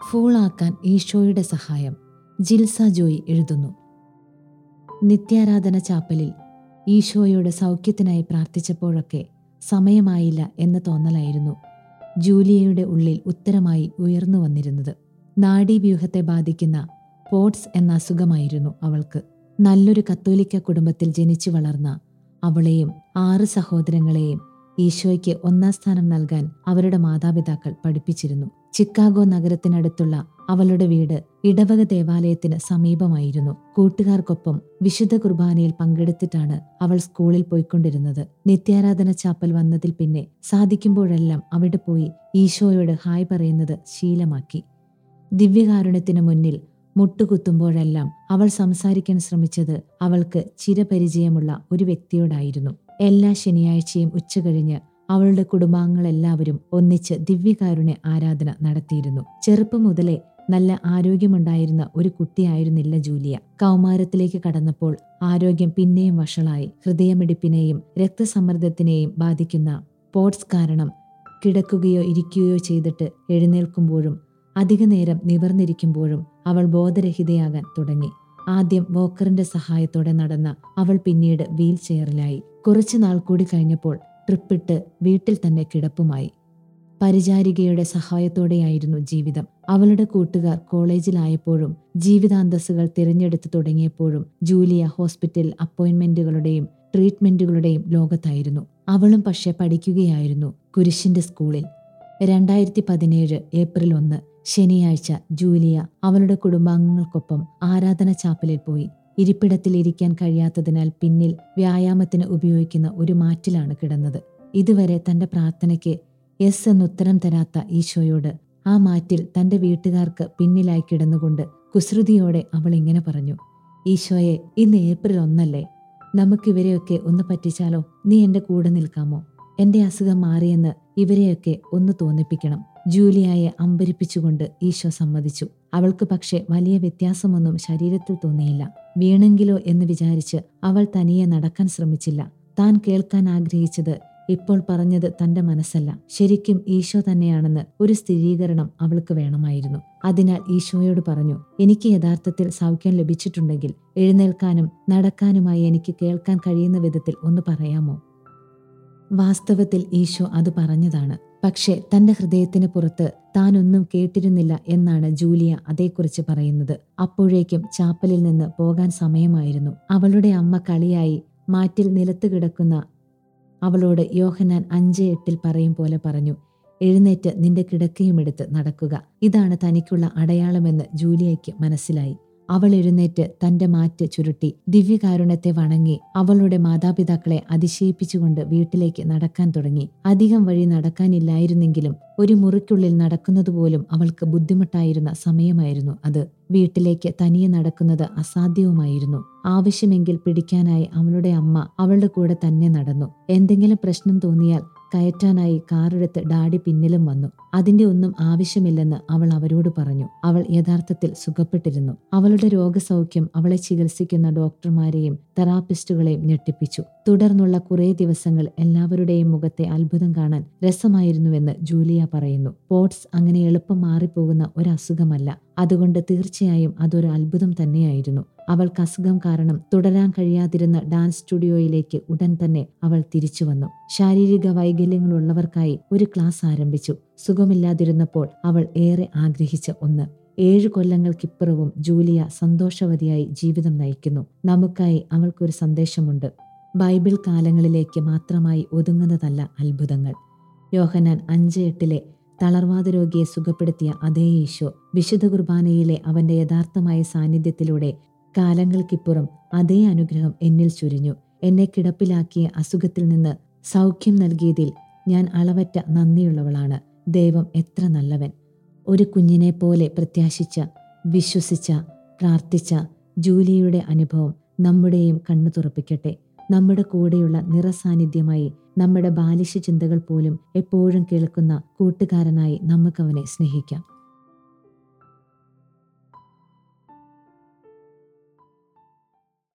ഫൂളാക്കാൻ ഈശോയുടെ സഹായം ജിൽസ ജോയി എഴുതുന്നു നിത്യാരാധന ചാപ്പലിൽ ഈശോയോട് സൗഖ്യത്തിനായി പ്രാർത്ഥിച്ചപ്പോഴൊക്കെ സമയമായില്ല എന്ന തോന്നലായിരുന്നു ജൂലിയയുടെ ഉള്ളിൽ ഉത്തരമായി ഉയർന്നു വന്നിരുന്നത് നാഡീവ്യൂഹത്തെ ബാധിക്കുന്ന പോട്സ് എന്ന അസുഖമായിരുന്നു അവൾക്ക് നല്ലൊരു കത്തോലിക്ക കുടുംബത്തിൽ ജനിച്ചു വളർന്ന അവളെയും ആറ് സഹോദരങ്ങളെയും ഈശോയ്ക്ക് ഒന്നാം സ്ഥാനം നൽകാൻ അവരുടെ മാതാപിതാക്കൾ പഠിപ്പിച്ചിരുന്നു ചിക്കാഗോ നഗരത്തിനടുത്തുള്ള അവളുടെ വീട് ഇടവക ദേവാലയത്തിന് സമീപമായിരുന്നു കൂട്ടുകാർക്കൊപ്പം വിശുദ്ധ കുർബാനയിൽ പങ്കെടുത്തിട്ടാണ് അവൾ സ്കൂളിൽ പോയിക്കൊണ്ടിരുന്നത് നിത്യാരാധന ചാപ്പൽ വന്നതിൽ പിന്നെ സാധിക്കുമ്പോഴെല്ലാം അവിടെ പോയി ഈശോയോട് ഹായ് പറയുന്നത് ശീലമാക്കി ദിവ്യകാരുണ്യത്തിന് മുന്നിൽ മുട്ടുകുത്തുമ്പോഴെല്ലാം അവൾ സംസാരിക്കാൻ ശ്രമിച്ചത് അവൾക്ക് ചിരപരിചയമുള്ള ഒരു വ്യക്തിയോടായിരുന്നു എല്ലാ ശനിയാഴ്ചയും ഉച്ചകഴിഞ്ഞ് അവളുടെ കുടുംബാംഗങ്ങളെല്ലാവരും ഒന്നിച്ച് ദിവ്യകാരുണ്യ ആരാധന നടത്തിയിരുന്നു ചെറുപ്പം മുതലേ നല്ല ആരോഗ്യമുണ്ടായിരുന്ന ഒരു കുട്ടിയായിരുന്നില്ല ജൂലിയ കൗമാരത്തിലേക്ക് കടന്നപ്പോൾ ആരോഗ്യം പിന്നെയും വഷളായി ഹൃദയമിടിപ്പിനെയും രക്തസമ്മർദ്ദത്തിനെയും ബാധിക്കുന്ന പോട്സ് കാരണം കിടക്കുകയോ ഇരിക്കുകയോ ചെയ്തിട്ട് എഴുന്നേൽക്കുമ്പോഴും അധിക നേരം നിവർന്നിരിക്കുമ്പോഴും അവൾ ബോധരഹിതയാകാൻ തുടങ്ങി ആദ്യം വോക്കറിന്റെ സഹായത്തോടെ നടന്ന അവൾ പിന്നീട് വീൽ ചെയറിലായി കുറച്ചു നാൾ കൂടി കഴിഞ്ഞപ്പോൾ ട്രിപ്പിട്ട് വീട്ടിൽ തന്നെ കിടപ്പുമായി പരിചാരികയുടെ സഹായത്തോടെയായിരുന്നു ജീവിതം അവളുടെ കൂട്ടുകാർ കോളേജിലായപ്പോഴും ജീവിതാന്തസ്സുകൾ തിരഞ്ഞെടുത്തു തുടങ്ങിയപ്പോഴും ജൂലിയ ഹോസ്പിറ്റൽ അപ്പോയിന്റ്മെന്റുകളുടെയും ട്രീറ്റ്മെന്റുകളുടെയും ലോകത്തായിരുന്നു അവളും പക്ഷെ പഠിക്കുകയായിരുന്നു കുരിശിന്റെ സ്കൂളിൽ രണ്ടായിരത്തി പതിനേഴ് ഏപ്രിൽ ഒന്ന് ശനിയാഴ്ച ജൂലിയ അവളുടെ കുടുംബാംഗങ്ങൾക്കൊപ്പം ആരാധന ചാപ്പലിൽ പോയി ഇരിപ്പിടത്തിൽ ഇരിക്കാൻ കഴിയാത്തതിനാൽ പിന്നിൽ വ്യായാമത്തിന് ഉപയോഗിക്കുന്ന ഒരു മാറ്റിലാണ് കിടന്നത് ഇതുവരെ തന്റെ പ്രാർത്ഥനയ്ക്ക് എസ് എന്നുത്തരം തരാത്ത ഈശോയോട് ആ മാറ്റിൽ തന്റെ വീട്ടുകാർക്ക് പിന്നിലായി കിടന്നുകൊണ്ട് കുസൃതിയോടെ അവൾ ഇങ്ങനെ പറഞ്ഞു ഈശോയെ ഇന്ന് ഏപ്രിൽ ഒന്നല്ലേ നമുക്കിവരെയൊക്കെ ഒന്ന് പറ്റിച്ചാലോ നീ എന്റെ കൂടെ നിൽക്കാമോ എന്റെ അസുഖം മാറിയെന്ന് ഇവരെയൊക്കെ ഒന്ന് തോന്നിപ്പിക്കണം ജൂലിയായെ അമ്പരിപ്പിച്ചുകൊണ്ട് ഈശോ സമ്മതിച്ചു അവൾക്ക് പക്ഷെ വലിയ വ്യത്യാസമൊന്നും ശരീരത്തിൽ തോന്നിയില്ല വീണെങ്കിലോ എന്ന് വിചാരിച്ച് അവൾ തനിയെ നടക്കാൻ ശ്രമിച്ചില്ല താൻ കേൾക്കാൻ ആഗ്രഹിച്ചത് ഇപ്പോൾ പറഞ്ഞത് തന്റെ മനസ്സല്ല ശരിക്കും ഈശോ തന്നെയാണെന്ന് ഒരു സ്ഥിരീകരണം അവൾക്ക് വേണമായിരുന്നു അതിനാൽ ഈശോയോട് പറഞ്ഞു എനിക്ക് യഥാർത്ഥത്തിൽ സൗഖ്യം ലഭിച്ചിട്ടുണ്ടെങ്കിൽ എഴുന്നേൽക്കാനും നടക്കാനുമായി എനിക്ക് കേൾക്കാൻ കഴിയുന്ന വിധത്തിൽ ഒന്ന് പറയാമോ വാസ്തവത്തിൽ ഈശോ അത് പറഞ്ഞതാണ് പക്ഷേ തന്റെ ഹൃദയത്തിന് പുറത്ത് താനൊന്നും കേട്ടിരുന്നില്ല എന്നാണ് ജൂലിയ അതേക്കുറിച്ച് പറയുന്നത് അപ്പോഴേക്കും ചാപ്പലിൽ നിന്ന് പോകാൻ സമയമായിരുന്നു അവളുടെ അമ്മ കളിയായി മാറ്റിൽ നിലത്ത് കിടക്കുന്ന അവളോട് യോഹനാൻ അഞ്ച് എട്ടിൽ പറയും പോലെ പറഞ്ഞു എഴുന്നേറ്റ് നിന്റെ കിടക്കയുമെടുത്ത് നടക്കുക ഇതാണ് തനിക്കുള്ള അടയാളമെന്ന് ജൂലിയയ്ക്ക് മനസ്സിലായി അവൾ എഴുന്നേറ്റ് തന്റെ മാറ്റ് ചുരുട്ടി ദിവ്യകാരുണ്യത്തെ വണങ്ങി അവളുടെ മാതാപിതാക്കളെ അതിശയിപ്പിച്ചുകൊണ്ട് വീട്ടിലേക്ക് നടക്കാൻ തുടങ്ങി അധികം വഴി നടക്കാനില്ലായിരുന്നെങ്കിലും ഒരു മുറിക്കുള്ളിൽ നടക്കുന്നതുപോലും അവൾക്ക് ബുദ്ധിമുട്ടായിരുന്ന സമയമായിരുന്നു അത് വീട്ടിലേക്ക് തനിയെ നടക്കുന്നത് അസാധ്യവുമായിരുന്നു ആവശ്യമെങ്കിൽ പിടിക്കാനായി അവളുടെ അമ്മ അവളുടെ കൂടെ തന്നെ നടന്നു എന്തെങ്കിലും പ്രശ്നം തോന്നിയാൽ കയറ്റാനായി കാറെടുത്ത് ഡാഡി പിന്നിലും വന്നു അതിന്റെ ഒന്നും ആവശ്യമില്ലെന്ന് അവൾ അവരോട് പറഞ്ഞു അവൾ യഥാർത്ഥത്തിൽ സുഖപ്പെട്ടിരുന്നു അവളുടെ രോഗസൗഖ്യം അവളെ ചികിത്സിക്കുന്ന ഡോക്ടർമാരെയും തെറാപ്പിസ്റ്റുകളെയും ഞെട്ടിപ്പിച്ചു തുടർന്നുള്ള കുറേ ദിവസങ്ങൾ എല്ലാവരുടെയും മുഖത്തെ അത്ഭുതം കാണാൻ രസമായിരുന്നുവെന്ന് ജൂലിയ പറയുന്നു പോട്സ് അങ്ങനെ എളുപ്പം മാറിപ്പോകുന്ന ഒരു അസുഖമല്ല അതുകൊണ്ട് തീർച്ചയായും അതൊരു അത്ഭുതം തന്നെയായിരുന്നു അവൾക്ക് അസുഖം കാരണം തുടരാൻ കഴിയാതിരുന്ന ഡാൻസ് സ്റ്റുഡിയോയിലേക്ക് ഉടൻ തന്നെ അവൾ തിരിച്ചു വന്നു ശാരീരിക വൈകല്യങ്ങളുള്ളവർക്കായി ഒരു ക്ലാസ് ആരംഭിച്ചു സുഖമില്ലാതിരുന്നപ്പോൾ അവൾ ഏറെ ആഗ്രഹിച്ച ഒന്ന് ഏഴു കൊല്ലങ്ങൾക്കിപ്പുറവും ജൂലിയ സന്തോഷവതിയായി ജീവിതം നയിക്കുന്നു നമുക്കായി അവൾക്കൊരു സന്ദേശമുണ്ട് ബൈബിൾ കാലങ്ങളിലേക്ക് മാത്രമായി ഒതുങ്ങുന്നതല്ല അത്ഭുതങ്ങൾ യോഹനാൻ അഞ്ച് എട്ടിലെ തളർവാദ രോഗിയെ സുഖപ്പെടുത്തിയ അതേ ഈശോ വിശുദ്ധ കുർബാനയിലെ അവന്റെ യഥാർത്ഥമായ സാന്നിധ്യത്തിലൂടെ കാലങ്ങൾക്കിപ്പുറം അതേ അനുഗ്രഹം എന്നിൽ ചുരിഞ്ഞു എന്നെ കിടപ്പിലാക്കിയ അസുഖത്തിൽ നിന്ന് സൗഖ്യം നൽകിയതിൽ ഞാൻ അളവറ്റ നന്ദിയുള്ളവളാണ് ദൈവം എത്ര നല്ലവൻ ഒരു കുഞ്ഞിനെ പോലെ പ്രത്യാശിച്ച വിശ്വസിച്ച പ്രാർത്ഥിച്ച ജൂലിയുടെ അനുഭവം നമ്മുടെയും കണ്ണു തുറപ്പിക്കട്ടെ നമ്മുടെ കൂടെയുള്ള നിറസാന്നിധ്യമായി നമ്മുടെ ബാലിശ ചിന്തകൾ പോലും എപ്പോഴും കേൾക്കുന്ന കൂട്ടുകാരനായി നമുക്കവനെ സ്നേഹിക്കാം